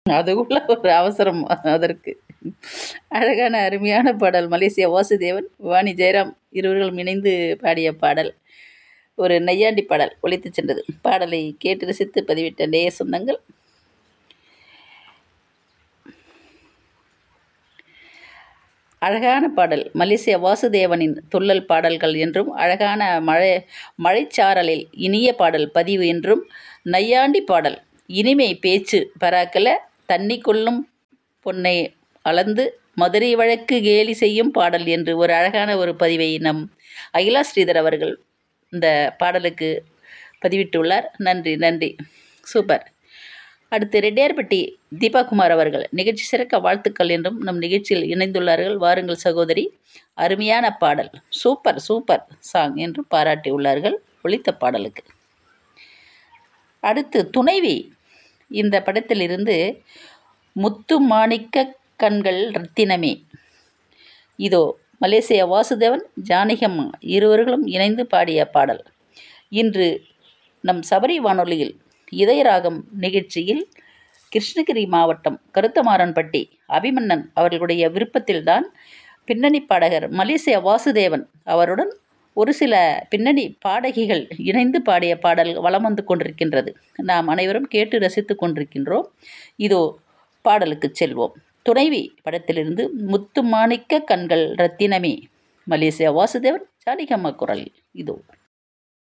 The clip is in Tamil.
அதுக்குள்ள ஒரு அவசரம் அதற்கு அழகான அருமையான பாடல் மலேசியா வாசுதேவன் வாணி ஜெயராம் இருவர்களும் இணைந்து பாடிய பாடல் ஒரு நையாண்டி பாடல் ஒலித்து சென்றது பாடலை கேட்டு ரசித்து பதிவிட்ட நேய சொந்தங்கள் அழகான பாடல் மலேசியா வாசுதேவனின் துள்ளல் பாடல்கள் என்றும் அழகான மழை மழைச்சாரலில் இனிய பாடல் பதிவு என்றும் நையாண்டி பாடல் இனிமை பேச்சு பராக்கல தண்ணி கொள்ளும் பொன்னை அளந்து மதுரை வழக்கு கேலி செய்யும் பாடல் என்று ஒரு அழகான ஒரு பதிவை நம் அகிலா ஸ்ரீதர் அவர்கள் இந்த பாடலுக்கு பதிவிட்டுள்ளார் நன்றி நன்றி சூப்பர் அடுத்து ரெட்டியார்பட்டி தீபா குமார் அவர்கள் நிகழ்ச்சி சிறக்க வாழ்த்துக்கள் என்றும் நம் நிகழ்ச்சியில் இணைந்துள்ளார்கள் வாருங்கள் சகோதரி அருமையான பாடல் சூப்பர் சூப்பர் சாங் என்று பாராட்டியுள்ளார்கள் ஒலித்த பாடலுக்கு அடுத்து துணைவி இந்த படத்திலிருந்து முத்து மாணிக்க கண்கள் ரத்தினமே இதோ மலேசியா வாசுதேவன் ஜானகியம்மா இருவர்களும் இணைந்து பாடிய பாடல் இன்று நம் சபரி வானொலியில் இதயராகம் நிகழ்ச்சியில் கிருஷ்ணகிரி மாவட்டம் கருத்தமாறன்பட்டி அபிமன்னன் அவர்களுடைய விருப்பத்தில்தான் பின்னணி பாடகர் மலேசியா வாசுதேவன் அவருடன் ஒரு சில பின்னணி பாடகிகள் இணைந்து பாடிய பாடல் வலம் வந்து கொண்டிருக்கின்றது நாம் அனைவரும் கேட்டு ரசித்து கொண்டிருக்கின்றோம் இதோ பாடலுக்கு செல்வோம் துணைவி படத்திலிருந்து முத்து மாணிக்க கண்கள் ரத்தினமே மலேசியா வாசுதேவன் ஜானகம்மா குரல் இதோ